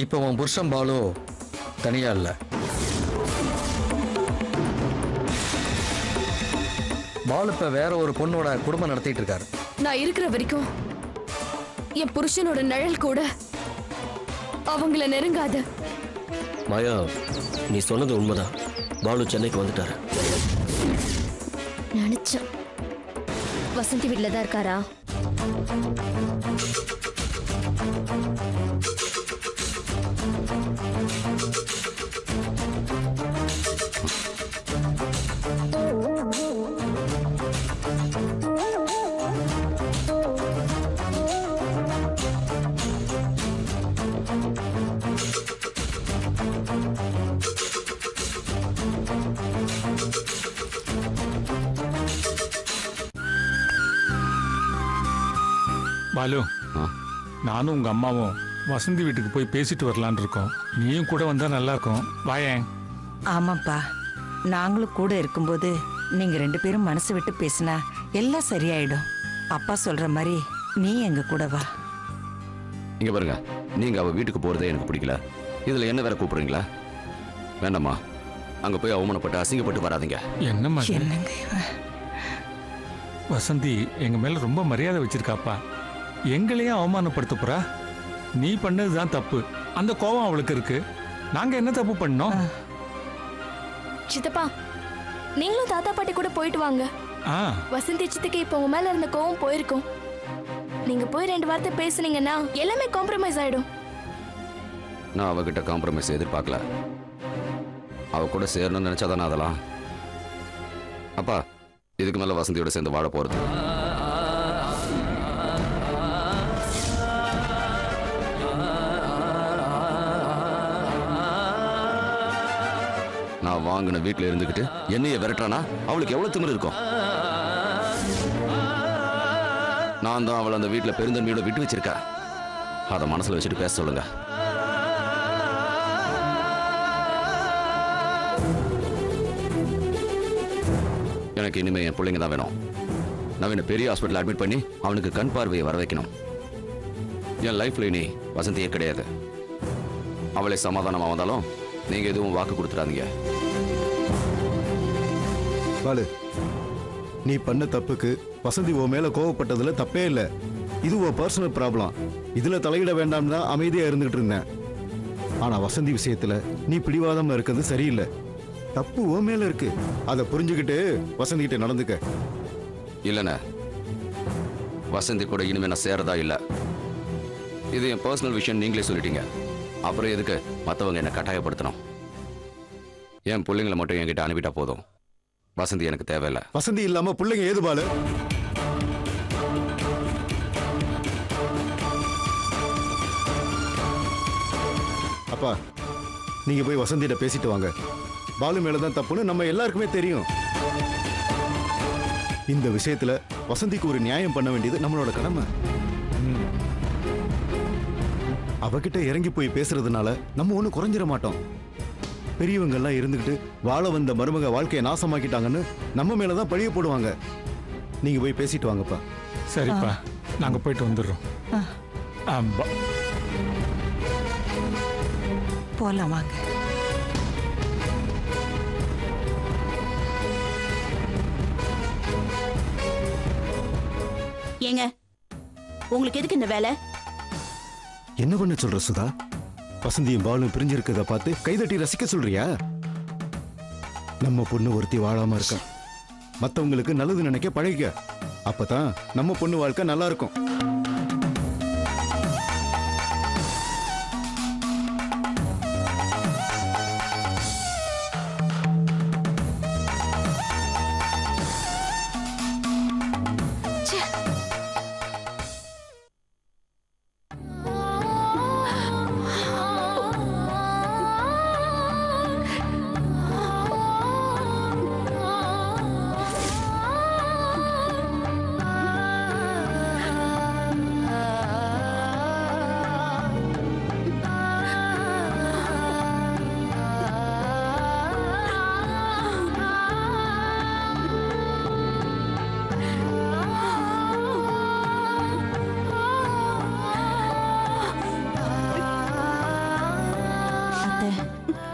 இப்போ உன் புருஷன் பாலு தனியா இல்லை பாலு இப்போ வேற ஒரு பொண்ணோட குடும்பம் நடத்திட்டு இருக்காரு நான் இருக்கிற வரைக்கும் என் புருஷனோட நிழல் கூட அவங்கள நெருங்காத மாயா நீ சொன்னது உண்மைதான் பாலு சென்னைக்கு வந்துட்டாரு நினைச்சேன் வசந்தி வீட்டில் தான் இருக்காரா பாலு நானும் உங்க அம்மாவும் வசந்தி வீட்டுக்கு போய் பேசிட்டு வரலான்னு இருக்கோம் நீயும் கூட வந்தா நல்லா இருக்கும் வாயேன் ஆமாப்பா நாங்களும் கூட இருக்கும்போது நீங்க ரெண்டு பேரும் மனசு விட்டு பேசினா எல்லாம் சரியாயிடும் அப்பா சொல்ற மாதிரி நீ எங்க கூட வா இங்க பாருங்க நீங்க அவ வீட்டுக்கு போறதே எனக்கு பிடிக்கல இதுல என்ன வேற கூப்பிடுறீங்களா வேண்டாம்மா அங்க போய் அவமானப்பட்டு அசிங்கப்பட்டு வராதீங்க என்னம்மா இது? என்னங்க இவன்? வசந்தி எங்க மேல ரொம்ப மரியாதை வச்சிருக்காப்பா எங்களையும் அவமானப்படுத்த போறா நீ பண்ணதுதான் தப்பு அந்த கோபம் அவளுக்கு இருக்கு நாங்க என்ன தப்பு பண்ணோம் சித்தப்பா நீங்களும் தாத்தா பாட்டி கூட போயிட்டு வாங்க ஆ வசந்தி சித்துக்கு இப்போ உங்க மேல இருந்த கோவம் போயிருக்கும் நீங்க போய் ரெண்டு வார்த்தை பேசுனீங்கன்னா எல்லாமே காம்ப்ரமைஸ் ஆயிடும் நான் அவகிட்ட காம்ப்ரமைஸ் எதிர்பார்க்கல அவ கூட சேரணும்னு நினைச்சாதானே அதெல்லாம் அப்பா இதுக்கு மேல வசந்தியோட சேர்ந்து வாழ போறது நான் வாங்கின வீட்டுல இருந்துகிட்டு என்னைய விரட்டுறானா அவளுக்கு எவ்வளவு திமிரு இருக்கும் நான் தான் அவளை அந்த வீட்டுல பெருந்தன்மையோட விட்டு வச்சிருக்கேன் அதை மனசுல வச்சுட்டு பேச சொல்லுங்க எனக்கு இனிமே என் பிள்ளைங்க தான் வேணும் நவீன பெரிய ஹாஸ்பிட்டல் அட்மிட் பண்ணி அவனுக்கு கண் பார்வையை வர வைக்கணும் என் லைஃப்ல இனி வசந்தியே கிடையாது அவளை சமாதானமா வந்தாலும் நீங்க எதுவும் வாக்கு கொடுத்துடாதீங்க பாலு நீ பண்ண தப்புக்கு வசந்தி உன் மேல கோவப்பட்டதுல தப்பே இல்ல இது உன் பர்சனல் ப்ராப்ளம் இதுல தலையிட வேண்டாம்னு தான் அமைதியா இருந்துகிட்டு இருந்தேன் ஆனா வசந்தி விஷயத்துல நீ பிடிவாதமா இருக்கிறது சரியில்லை தப்பு உன் மேல இருக்கு அதை புரிஞ்சுக்கிட்டு வசந்தி கிட்ட நடந்துக்க இல்லைண்ணே வசந்தி கூட இனிமே நான் சேரதா இல்ல இது என் பர்சனல் விஷயம் நீங்களே சொல்லிட்டீங்க அப்புறம் எதுக்கு மற்றவங்க என்னை கட்டாயப்படுத்தணும் என் பிள்ளைங்களை மட்டும் என்கிட்ட அனுப்பிட்டா போதும் வசந்தி எனக்கு தேவையில்லை வசந்தி இல்லாம பிள்ளைங்க ஏது பாலு அப்பா நீங்க போய் வசந்தியிட்ட பேசிட்டு வாங்க பாலு மேலதான் தப்புன்னு நம்ம எல்லாருக்குமே தெரியும் இந்த விஷயத்துல வசந்திக்கு ஒரு நியாயம் பண்ண வேண்டியது நம்மளோட கடமை அவகிட்ட இறங்கி போய் பேசுறதுனால நம்ம ஒன்றும் குறைஞ்சிட மாட்டோம் பெரியவங்க எல்லாம் இருந்துகிட்டு வாழ வந்த மருமக வாழ்க்கையை நாசமாக்கிட்டாங்கன்னு நம்ம மேல தான் பழிய போடுவாங்க நீங்க போய் பேசிட்டு வாங்கப்பா சரிப்பா நாங்க போயிட்டு வந்துடுறோம் ஆ, பா- போலாம் வாங்க ஏங்க உங்களுக்கு எதுக்கு இந்த வேலை என்ன பண்ண சொல்ற சுதா வசந்தியும் பாலும் பிரிஞ்சிருக்கத பார்த்து கைதட்டி ரசிக்க சொல்றியா நம்ம பொண்ணு ஒருத்தி வாழாம இருக்கா மத்தவங்களுக்கு நல்லது நினைக்க பழகிக்க அப்பதான் நம்ம பொண்ணு வாழ்க்கை நல்லா இருக்கும்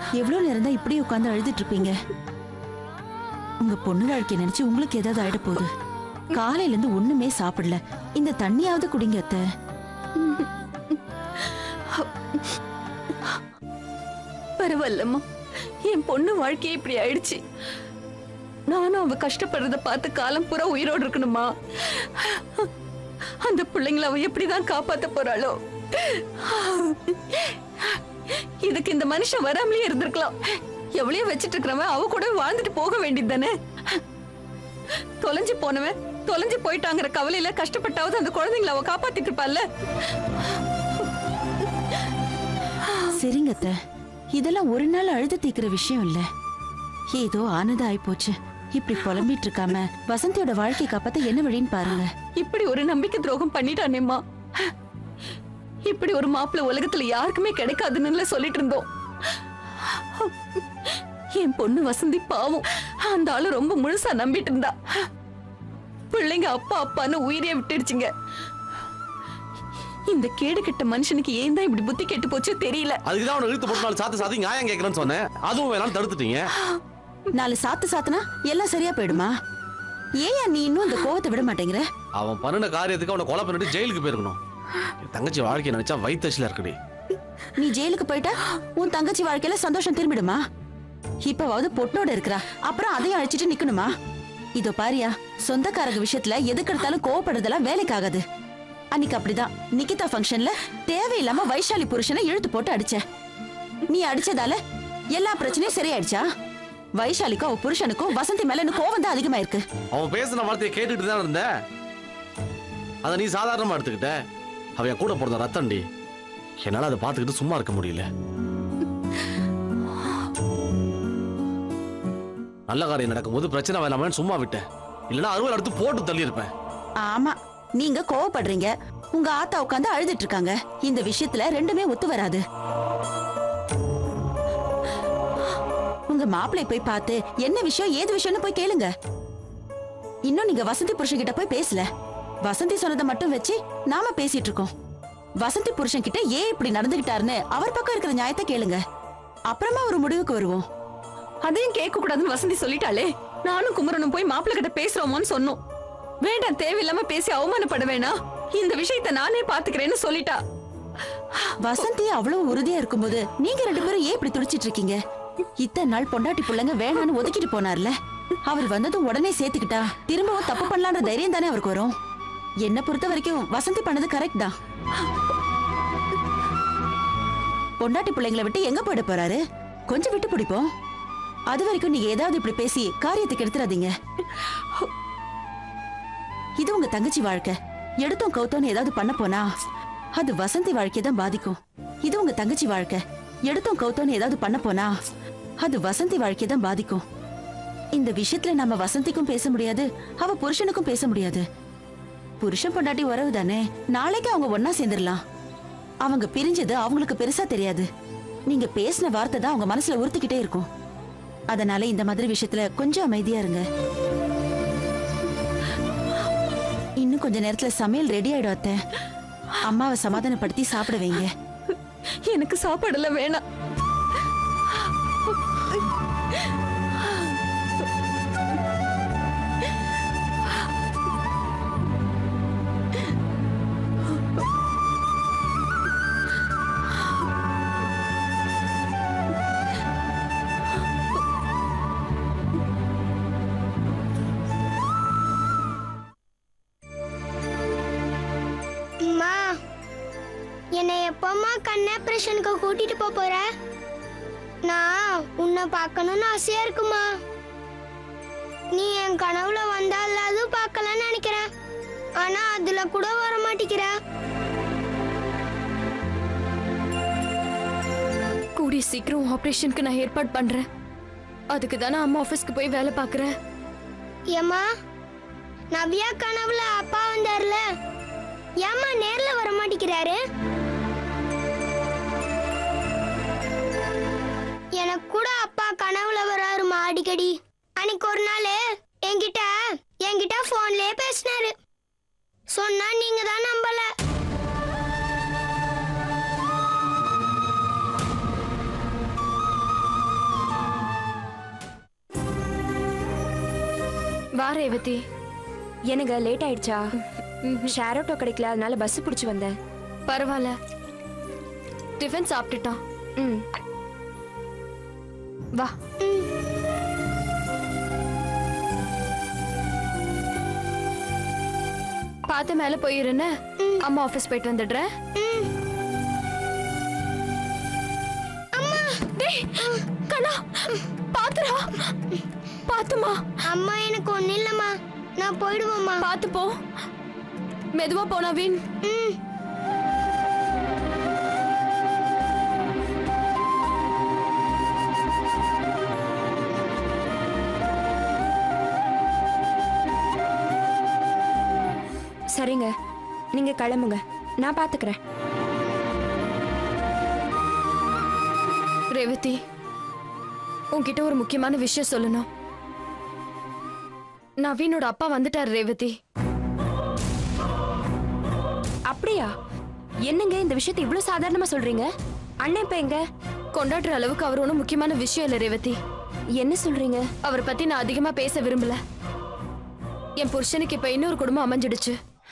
எவ்வளவு நேரம் தான் இப்படி உட்கார்ந்து அழுதுட்டு இருப்பீங்க உங்க பொண்ணு வாழ்க்கைய நினைச்சு உங்களுக்கு ஏதாவது ஆயிட போகுது காலையில இருந்து ஒண்ணுமே சாப்பிடல இந்த தண்ணியாவது குடிங்க அத்தை பரவாயில்லம்மா என் பொண்ணு வாழ்க்கையே இப்படி ஆயிடுச்சு நானும் அவ கஷ்டப்படுறத பார்த்து காலம் பூரா உயிரோடு இருக்கணுமா அந்த பிள்ளைங்கள அவ எப்படிதான் காப்பாத்த போறாளோ இதுக்கு இந்த மனுஷன் வராமலே இருந்திருக்கலாம் எவ்வளவு வச்சிட்டு இருக்கிறவன் அவ கூட வாழ்ந்துட்டு போக வேண்டியது தானே தொலைஞ்சு போனவன் தொலைஞ்சு போயிட்டாங்கிற கவலையில கஷ்டப்பட்டாவது அந்த குழந்தைங்கள அவ காப்பாத்திட்டு இருப்பாள்ல சரிங்க அத்தை இதெல்லாம் ஒரு நாள் அழுது தீக்கிற விஷயம் இல்ல ஏதோ ஆனது ஆயிப்போச்சு இப்படி புலம்பிட்டு இருக்காம வசந்தியோட வாழ்க்கை காப்பாத்த என்ன வழின்னு பாருங்க இப்படி ஒரு நம்பிக்கை துரோகம் பண்ணிட்டானேம்மா இப்படி ஒரு மாப்பிள்ளை உலகத்துல யாருக்குமே கிடைக்காதுன்னு சொல்லிட்டு இருந்தோம் என் பொண்ணு வசந்தி பாவம் அந்த ஆளு ரொம்ப முழுசா நம்பிட்டு இருந்தா பிள்ளைங்க அப்பா அப்பான்னு உயிரே விட்டுடுச்சுங்க இந்த கேடு கெட்ட மனுஷனுக்கு ஏன் தான் இப்படி புத்தி கெட்டு போச்சோ தெரியல அதுக்கு தான் அவனை இழுத்து போட்டு நாலு சாத்து சாத்தி நியாயம் கேட்கறேன்னு சொன்னேன் அதுவும் வேணாலும் தடுத்துட்டீங்க நாலு சாத்து சாத்துனா எல்லாம் சரியா போயிடுமா ஏயா நீ இன்னும் அந்த கோவத்தை விட மாட்டேங்கிற அவன் பண்ணின காரியத்துக்கு அவனை கொலை பண்ணிட்டு ஜெயிலுக்கு போயிருக்கணும் என் தங்கச்சி வாழ்க்கை நினைச்சா வயிற்றுல இருக்குடி நீ ஜெயிலுக்கு போயிட்டா உன் தங்கச்சி வாழ்க்கையில சந்தோஷம் திரும்பிடுமா இப்பவாவது பொட்டோட இருக்கிறா அப்புறம் அதையும் அழிச்சிட்டு நிக்கணுமா இதோ பாரியா சொந்தக்காரங்க விஷயத்துல எதுக்கு எடுத்தாலும் கோவப்படுறதெல்லாம் வேலைக்கு ஆகாது அன்னைக்கு அப்படிதான் நிக்கிதா ஃபங்க்ஷன்ல தேவையில்லாம வைஷாலி புருஷனை இழுத்து போட்டு அடிச்ச நீ அடிச்சதால எல்லா பிரச்சனையும் சரியாயிடுச்சா வைஷாலிக்கும் அவ புருஷனுக்கும் வசந்தி மேல இன்னும் கோவம் தான் அதிகமாயிருக்கு அவன் பேசின வார்த்தையை கேட்டுட்டு தான் இருந்த அதை நீ சாதாரணமா எடுத்துக்கிட்ட அவன் என் கூட பிறந்த ரத்தம்டி என்னால அதை பார்த்துக்கிட்டு சும்மா இருக்க முடியல நல்ல காரியம் நடக்கும்போது பிரச்சனை வேணாமேன்னு சும்மா விட்டேன் இல்லைன்னா அறுவல் எடுத்து போட்டு தள்ளி இருப்பேன் ஆமா நீங்க கோவப்படுறீங்க உங்க ஆத்தா உட்காந்து அழுதுட்டு இருக்காங்க இந்த விஷயத்துல ரெண்டுமே ஒத்து வராது உங்க மாப்பிளை போய் பார்த்து என்ன விஷயம் ஏது விஷயம்னு போய் கேளுங்க இன்னும் நீங்க வசந்தி புருஷன் கிட்ட போய் பேசல வசந்தி சொன்னதை மட்டும் வச்சு நாம பேசிட்டு இருக்கோம் வசந்தி புருஷன் கிட்ட ஏன் இப்படி நடந்துகிட்டாருன்னு அவர் பக்கம் இருக்கிற நியாயத்தை கேளுங்க அப்புறமா ஒரு முடிவுக்கு வருவோம் அதையும் கேட்க கூடாதுன்னு வசந்தி சொல்லிட்டாளே நானும் குமரனும் போய் மாப்பிள்ளை கிட்ட பேசுறோமோன்னு சொன்னோம் வேண்டாம் தேவையில்லாம பேசி அவமானப்பட வேணாம் இந்த விஷயத்தை நானே பாத்துக்கிறேன்னு சொல்லிட்டா வசந்தி அவ்வளவு உறுதியா இருக்கும்போது நீங்க ரெண்டு பேரும் ஏன் இப்படி துடிச்சிட்டு இருக்கீங்க இத்தனை நாள் பொண்டாட்டி புள்ளைங்க வேணான்னு ஒதுக்கிட்டு போனார்ல அவர் வந்ததும் உடனே சேர்த்துக்கிட்டா திரும்பவும் தப்பு பண்ணலான்ற தைரியம் தானே அவருக்கு வரும் என்ன பொறுத்த வரைக்கும் வசந்தி பண்ணது கரெக்ட் தான் பொண்டாட்டி பிள்ளைங்களை விட்டு எங்க போயிட போறாரு கொஞ்சம் விட்டு பிடிப்போம் அது வரைக்கும் நீங்க ஏதாவது இப்படி பேசி காரியத்துக்கு எடுத்துறாதீங்க இது உங்க தங்கச்சி வாழ்க்கை எடுத்தோம் கவுத்தோன்னு ஏதாவது பண்ண போனா அது வசந்தி வாழ்க்கையை தான் பாதிக்கும் இது உங்க தங்கச்சி வாழ்க்கை எடுத்தோம் கவுத்தோன்னு ஏதாவது பண்ண போனா அது வசந்தி வாழ்க்கையை தான் பாதிக்கும் இந்த விஷயத்துல நம்ம வசந்திக்கும் பேச முடியாது அவ புருஷனுக்கும் பேச முடியாது புருஷன் பொண்டாட்டி உறவு தானே நாளைக்கு அவங்க ஒன்னா சேர்ந்துடலாம் அவங்க பிரிஞ்சது அவங்களுக்கு பெருசா தெரியாது நீங்க பேசின வார்த்தை தான் அவங்க மனசுல உறுத்திக்கிட்டே இருக்கும் அதனால இந்த மாதிரி விஷயத்துல கொஞ்சம் அமைதியா இருங்க இன்னும் கொஞ்ச நேரத்துல சமையல் ரெடி ஆயிடும் அத்தை அம்மாவை சமாதானப்படுத்தி சாப்பிட வைங்க எனக்கு சாப்பாடெல்லாம் வேணாம் அம்மா என்னை எப்பம்மா கண் ஆப்ரேஷனுக்கு கூட்டிட்டு போக போற நான் உன்னை பார்க்கணும்னு ஆசையா இருக்குமா நீ என் கனவுல வந்தாலாவது பார்க்கலாம்னு நினைக்கிறேன் ஆனா அதுல கூட வர மாட்டேங்கிற கூடிய சீக்கிரம் ஆபரேஷனுக்கு நான் ஏற்பாடு பண்றேன் அதுக்கு தானே அம்மா ஆபீஸ்க்கு போய் வேலை பார்க்கறேன் ஏம்மா நவ்யா கனவுல அப்பா வந்தார்ல ஏம்மா நேர்ல வர மாட்டேங்கிறாரு எனக்கு கூட அப்பா கனவுல வராருமா அடிக்கடி அன்னைக்கு ஒரு நாள் என்கிட்ட என்கிட்ட போன்லயே பேசினாரு சொன்னா நீங்க தான் நம்பல வா ரேவதி எனக்கு லேட் ஆயிடுச்சா ஷேர் ஆட்டோ கிடைக்கல அதனால பஸ் பிடிச்சி வந்தேன் பரவாயில்ல டிஃபன் சாப்பிட்டுட்டான் ம் வா பார்த்து மேல போயிருன்னு அம்மா ஆபீஸ் போயிட்டு வந்துடுறேன் டேய், கண்ணா பாத்துடா பாத்துமா அம்மா எனக்கு ஒண்ணு இல்லம்மா நான் போயிடுவோம்மா பாத்து போ மெதுவா போனா வீண் சரிங்க நீங்க கிளம்புங்க நான் பாத்துக்கிறேன் ரேவதி உன்கிட்ட ஒரு முக்கியமான விஷயம் சொல்லணும் நவீனோட அப்பா வந்துட்டார் ரேவதி அப்படியா என்னங்க இந்த விஷயத்தை இவ்வளவு சாதாரணமா சொல்றீங்க அண்ணன் இப்ப எங்க கொண்டாடுற அளவுக்கு அவர் ஒன்றும் முக்கியமான விஷயம் இல்லை ரேவதி என்ன சொல்றீங்க அவரை பத்தி நான் அதிகமா பேச விரும்பல என் புருஷனுக்கு இப்ப இன்னொரு குடும்பம் அமைஞ்சிடுச்சு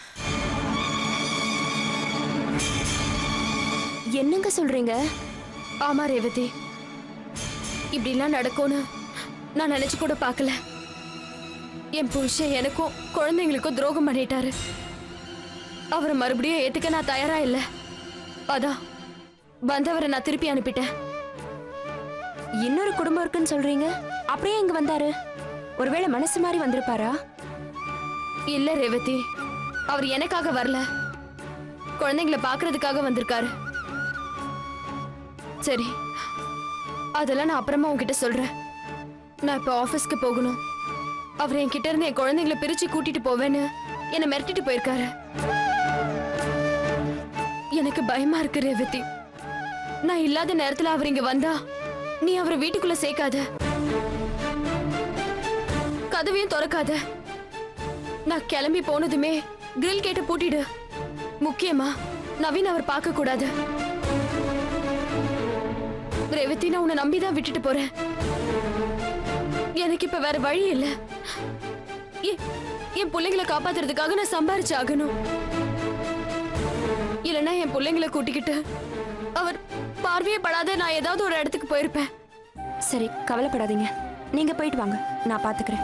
என்னங்க சொல்றீங்க ஆமா ரேவதி இப்படிலாம் நடக்கும்னு நான் நினைச்சு கூட பார்க்கல என் புருஷன் எனக்கும் குழந்தைங்களுக்கும் துரோகம் பண்ணிட்டாரு அவரை மறுபடியும் ஏத்துக்க நான் தயாரா இல்ல அதான் வந்தவரை நான் திருப்பி அனுப்பிட்டேன் இன்னொரு குடும்பம் இருக்குன்னு சொல்றீங்க அப்படியே இங்க வந்தாரு ஒருவேளை மனசு மாதிரி வந்திருப்பாரா இல்ல ரேவதி அவர் எனக்காக வரல குழந்தைங்களை பாக்குறதுக்காக வந்திருக்காரு சரி அதெல்லாம் நான் அப்புறமா உன்கிட்ட சொல்றேன் நான் இப்ப ஆபீஸ்க்கு போகணும் அவர் என்கிட்ட இருந்து என் குழந்தைங்களை பிரிச்சு கூட்டிட்டு போவேன்னு என்னை மிரட்டிட்டு போயிருக்காரு எனக்கு பயமா இருக்கு ரேவதி நான் இல்லாத நேரத்துல அவர் இங்க வந்தா நீ அவரை வீட்டுக்குள்ள சேர்க்காத கதவையும் திறக்காத நான் கிளம்பி போனதுமே கிரில் கேட்டு பூட்டிடு முக்கியமா நவீன் அவர் பார்க்க கூடாது ரேவதி நான் உன்னை நம்பிதான் விட்டுட்டு போறேன் எனக்கு இப்ப வேற வழி இல்ல எ- என் பிள்ளைங்களை காப்பாத்துறதுக்காக நான் சம்பாரிச்சு ஆகணும் இல்லைன்னா என் பிள்ளைங்களை கூட்டிக்கிட்டு அவர் பார்வையே படாத நான் ஏதாவது ஒரு இடத்துக்கு போயிருப்பேன் சரி கவலைப்படாதீங்க நீங்க போயிட்டு வாங்க நான் பாத்துக்கிறேன்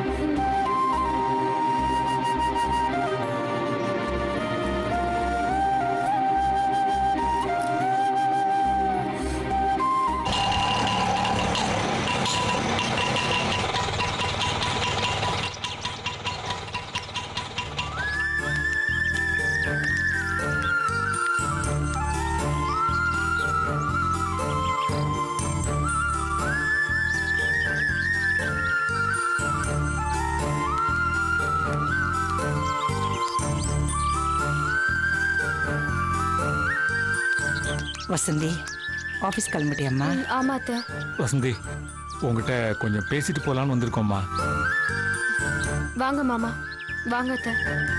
வசந்தி ஆஃபீஸ் கிளம்பிட்டியம்மா ஆமா அத்தை வசந்தி உங்ககிட்ட கொஞ்சம் பேசிட்டு போலான்னு வந்திருக்கோம்மா வாங்க மாமா வாங்க அத்தை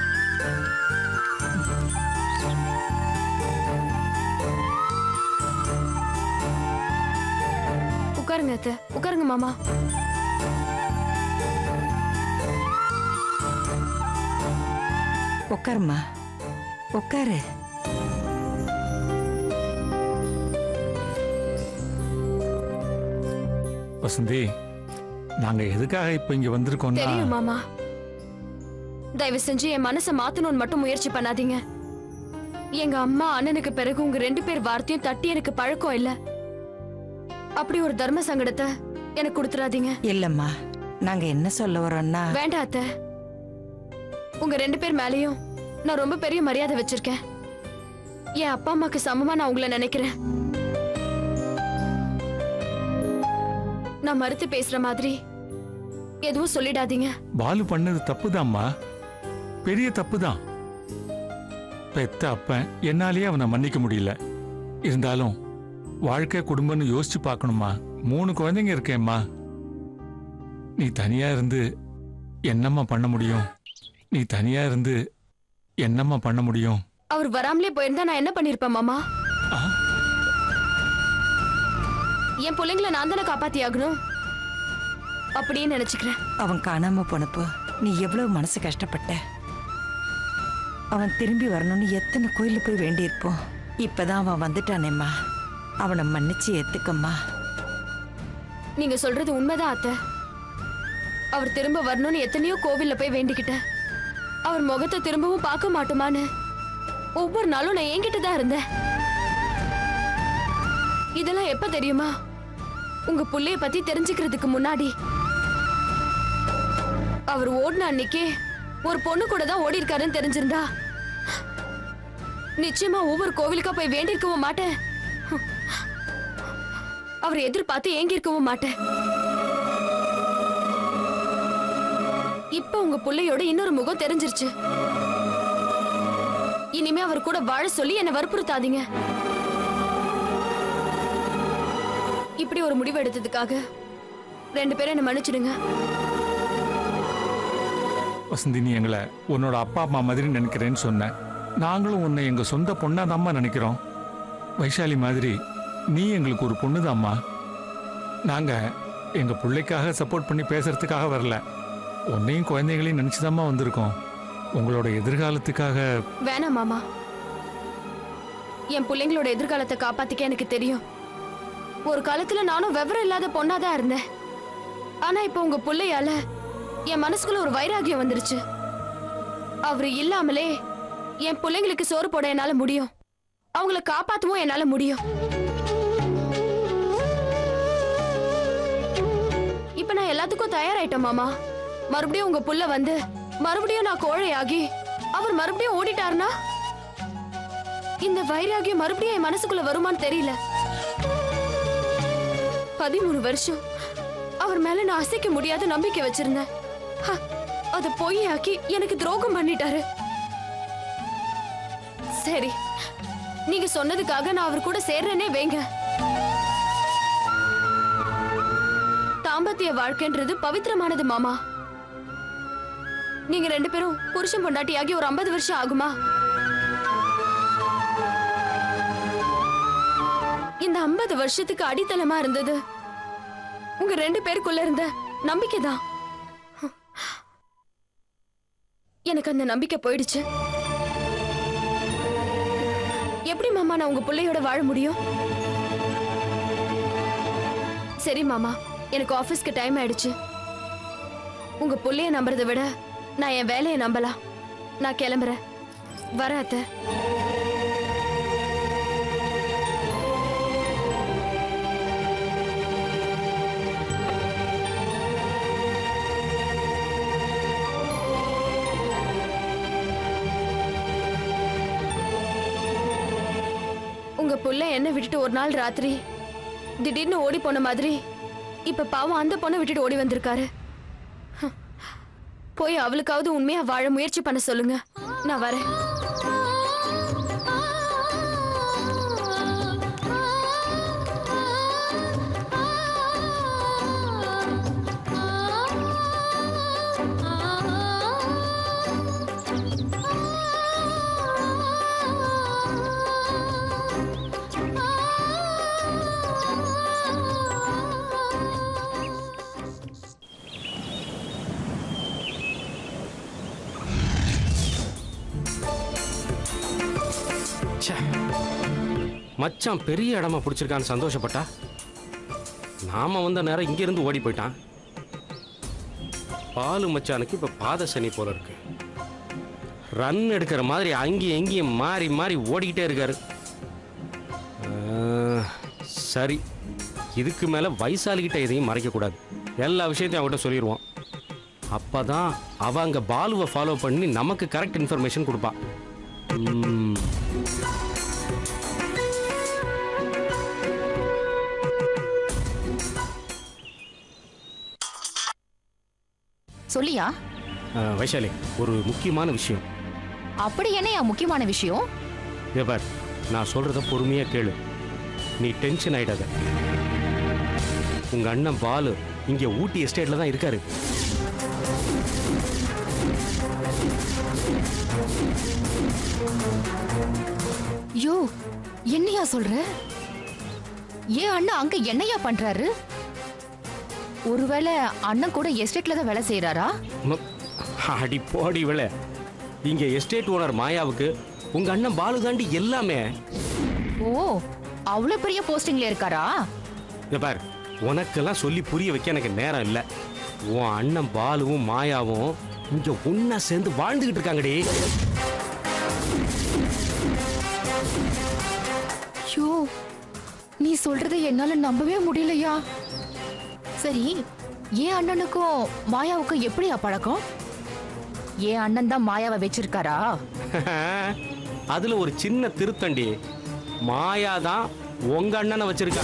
உட்காருங்க அத்தை உட்காருங்க மாமா உட்காருமா உட்காரு வசந்தி நாங்க எதுக்காக இப்ப இங்க வந்திருக்கோம்னா தெரியும் மாமா தயவு செஞ்சு என் மனசை மாத்தணும்னு மட்டும் முயற்சி பண்ணாதீங்க எங்க அம்மா அண்ணனுக்கு பிறகு உங்க ரெண்டு பேர் வார்த்தையும் தட்டி எனக்கு பழக்கம் இல்ல அப்படி ஒரு தர்ம சங்கடத்தை எனக்கு கொடுத்துறாதீங்க இல்லம்மா நாங்க என்ன சொல்ல வரோம்னா வேண்டாம் அத்தை உங்க ரெண்டு பேர் மேலயும் நான் ரொம்ப பெரிய மரியாதை வச்சிருக்கேன் என் அப்பா அம்மாக்கு சமமா நான் உங்களை நினைக்கிறேன் நான் மறுத்து பேசுற மாதிரி எதுவும் சொல்லிடாதீங்க பாலு பண்ணது தப்புதாம்மா பெரிய தப்புதான் பெத்த அப்பன் என்னாலேயே அவனை மன்னிக்க முடியல இருந்தாலும் வாழ்க்கை குடும்பம்னு யோசிச்சு பார்க்கணுமா மூணு குழந்தைங்க இருக்கேம்மா நீ தனியா இருந்து என்னம்மா பண்ண முடியும் நீ தனியா இருந்து என்னம்மா பண்ண முடியும் அவர் வராமலே போயிருந்தா நான் என்ன பண்ணிருப்பேன் மாமா என் பிள்ளைங்களை நான் தானே காப்பாத்தி ஆகணும் அப்படியே நினைச்சுக்கிறேன் அவன் காணாம போனப்போ நீ எவ்வளவு மனசு கஷ்டப்பட்ட அவன் திரும்பி வரணும்னு எத்தனை கோயில்ல போய் வேண்டியிருப்போம் இப்பதான் அவன் வந்துட்டானேம்மா அவனை மன்னிச்சு ஏத்துக்கம்மா நீங்க சொல்றது உண்மைதான் அத்தை அவர் திரும்ப வரணும்னு எத்தனையோ கோவில்ல போய் வேண்டிக்கிட்டேன் அவர் முகத்தை திரும்பவும் பார்க்க மாட்டோமான்னு ஒவ்வொரு நாளும் நான் என்கிட்ட தான் இருந்தேன் இதெல்லாம் எப்ப தெரியுமா உங்க புள்ளைய பத்தி தெரிஞ்சுக்கிறதுக்கு முன்னாடி அவர் ஓடின அன்னைக்கே ஒரு பொண்ணு கூட தான் ஓடி இருக்காருன்னு தெரிஞ்சிருந்தா நிச்சயமா ஒவ்வொரு கோவிலுக்கா போய் வேண்டியிருக்கவும் மாட்டேன் அவர் எதிர்பார்த்து ஏங்கி இருக்கவும் மாட்டேன் இப்ப உங்க புள்ளையோட இன்னொரு முகம் தெரிஞ்சிருச்சு இனிமே அவர் கூட வாழ சொல்லி என்னை வற்புறுத்தாதீங்க இப்படி ஒரு முடிவு எடுத்ததுக்காக ரெண்டு பேரும் என்ன மன்னிச்சிடுங்க வசந்தி நீ எங்களை உன்னோட அப்பா அம்மா மாதிரி நினைக்கிறேன்னு சொன்ன நாங்களும் உன்னை எங்க சொந்த பொண்ணாதாம்மா நினைக்கிறோம் வைஷாலி மாதிரி நீ எங்களுக்கு ஒரு பொண்ணுதாம்மா நாங்க எங்க பிள்ளைக்காக சப்போர்ட் பண்ணி பேசுறதுக்காக வரல உன்னையும் குழந்தைகளையும் நினைச்சுதாம்மா வந்திருக்கோம் உங்களோட எதிர்காலத்துக்காக வேணாம் மாமா என் பிள்ளைங்களோட எதிர்காலத்தை காப்பாத்திக்க எனக்கு தெரியும் ஒரு காலத்துல நானும் விவரம் இல்லாத பொண்ணாதான் இருந்தேன் ஆனா இப்ப உங்க பிள்ளையால என் மனசுக்குள்ள ஒரு வைராகியம் வந்துருச்சு அவரு இல்லாமலே என் பிள்ளைங்களுக்கு சோறு போட என்னால முடியும் அவங்கள காப்பாத்தவும் என்னால முடியும் இப்ப நான் எல்லாத்துக்கும் தயாராயிட்டேன் மாமா மறுபடியும் உங்க புள்ள வந்து மறுபடியும் நான் கோழையாகி அவர் மறுபடியும் ஓடிட்டாருனா இந்த வைராகியம் மறுபடியும் என் மனசுக்குள்ள வருமான்னு தெரியல பதிமூணு வருஷம் அவர் மேல நான் அசைக்க முடியாத நம்பிக்கை வச்சிருந்தேன் ஹ, அத பொய்யாக்கி எனக்கு துரோகம் பண்ணிட்டாரு சரி நீங்க சொன்னதுக்காக நான் அவர் கூட சேர்றேனே வைங்க தாம்பத்திய வாழ்க்கைன்றது பவித்திரமானது மாமா நீங்க ரெண்டு பேரும் புருஷன் பொண்டாட்டியாகி ஒரு ஐம்பது வருஷம் ஆகுமா இந்த ஐம்பது வருஷத்துக்கு அடித்தளமா இருந்தது உங்க ரெண்டு பேருக்குள்ள இருந்த நம்பிக்கை தான் எனக்கு அந்த நம்பிக்கை போயிடுச்சு எப்படி மாமா நான் உங்க பிள்ளையோட வாழ முடியும் சரி மாமா எனக்கு ஆபீஸ்க்கு டைம் ஆயிடுச்சு உங்க புள்ளைய நம்புறதை விட நான் என் வேலையை நம்பலாம் நான் கிளம்புறேன் வரேன் அத்தை உங்க புள்ள என்ன விட்டுட்டு ஒரு நாள் ராத்திரி திடீர்னு ஓடி போன மாதிரி இப்ப பாவம் அந்த பொண்ணை விட்டுட்டு ஓடி வந்திருக்காரு ஹம். போய் அவளுக்காவது உண்மையா வாழ முயற்சி பண்ண சொல்லுங்க நான் வரேன் ச்சே. மச்சான் பெரிய இடமா பிடிச்சிருக்கான்னு சந்தோஷப்பட்டா நாம வந்த நேரம் இங்கிருந்து ஓடி போயிட்டான் பாலு மச்சானுக்கு இப்ப பாத சனி போல இருக்கு ரன் எடுக்கிற மாதிரி அங்கேயும் எங்கேயும் மாறி மாறி ஓடிக்கிட்டே இருக்காரு ஆ, சரி இதுக்கு மேல வயசாளிகிட்ட எதையும் மறைக்க கூடாது எல்லா விஷயத்தையும் அவகிட்ட சொல்லிடுவோம் அப்பதான் அவ அங்க பாலுவை ஃபாலோ பண்ணி நமக்கு கரெக்ட் இன்ஃபர்மேஷன் கொடுப்பா ம். சொல்லியா ஆ, வைஷாலி ஒரு முக்கியமான விஷயம் அப்படி என்னையா முக்கியமான விஷயம் இதை பார் நான் சொல்றத பொறுமையா கேளு நீ டென்ஷன் ஆயிடாத உங்க அண்ணன் பாலு இங்க ஊட்டி எஸ்டேட்ல தான் இருக்காரு யோ என்னையா சொல்ற ஏன் அண்ணா அங்க என்னையா பண்றாரு ஒருவேளை அண்ணன் கூட எஸ்டேட்ல தான் வேலை செய்யறாரா ம- அடி போடி விழ இங்க எஸ்டேட் ஓனர் மாயாவுக்கு உங்க அண்ணன் பாலு தாண்டி எல்லாமே ஓ அவ்வளவு பெரிய போஸ்டிங்ல இருக்காரா இங்க பார் உனக்கெல்லாம் சொல்லி புரிய வைக்க எனக்கு நேரம் இல்லை உன் அண்ணன் பாலுவும் மாயாவும் இங்க ஒன்னா சேர்ந்து வாழ்ந்துகிட்டு இருக்காங்கடி ஐயோ நீ சொல்றதை என்னால நம்பவே முடியலையா சரி ஏன் அண்ணனுக்கும் மாயாவுக்கும் எப்படியா பழக்கம் ஏன் அண்ணன் தான் மாயாவை வச்சிருக்காரா அதுல ஒரு சின்ன திருத்தண்டி மாயா தான் உங்க அண்ணனை வச்சிருக்கா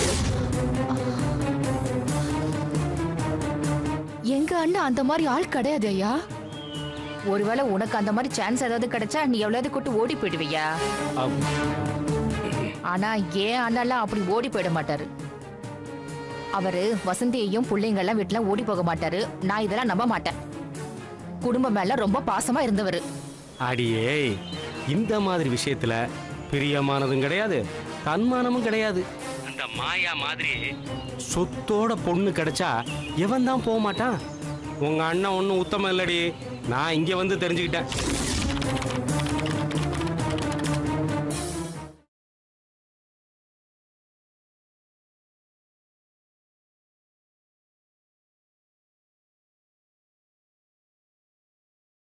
எங்க அண்ணன் அந்த மாதிரி ஆள் கிடையாது ஐயா ஒருவேளை உனக்கு அந்த மாதிரி சான்ஸ் ஏதாவது கிடைச்சா நீ எவ்வளவு கூட்டு ஓடி போயிடுவியா அவ்- ஆனா ஏன் அண்ணெல்லாம் அப்படி ஓடி போயிட மாட்டாரு அவரு வசந்தியையும் பிள்ளைங்கெல்லாம் வீட்டுல ஓடி போக மாட்டாரு நான் இதெல்லாம் நம்ப மாட்டேன் குடும்பம் மேல ரொம்ப பாசமா இருந்தவர் அடியே இந்த மாதிரி விஷயத்துல பிரியமானதும் கிடையாது தன்மானமும் கிடையாது அந்த மாயா மாதிரி சொத்தோட பொண்ணு கிடைச்சா எவன் தான் போக மாட்டான் உங்க அண்ணன் ஒன்றும் உத்தமம் இல்லடி நான் இங்க வந்து தெரிஞ்சுக்கிட்டேன்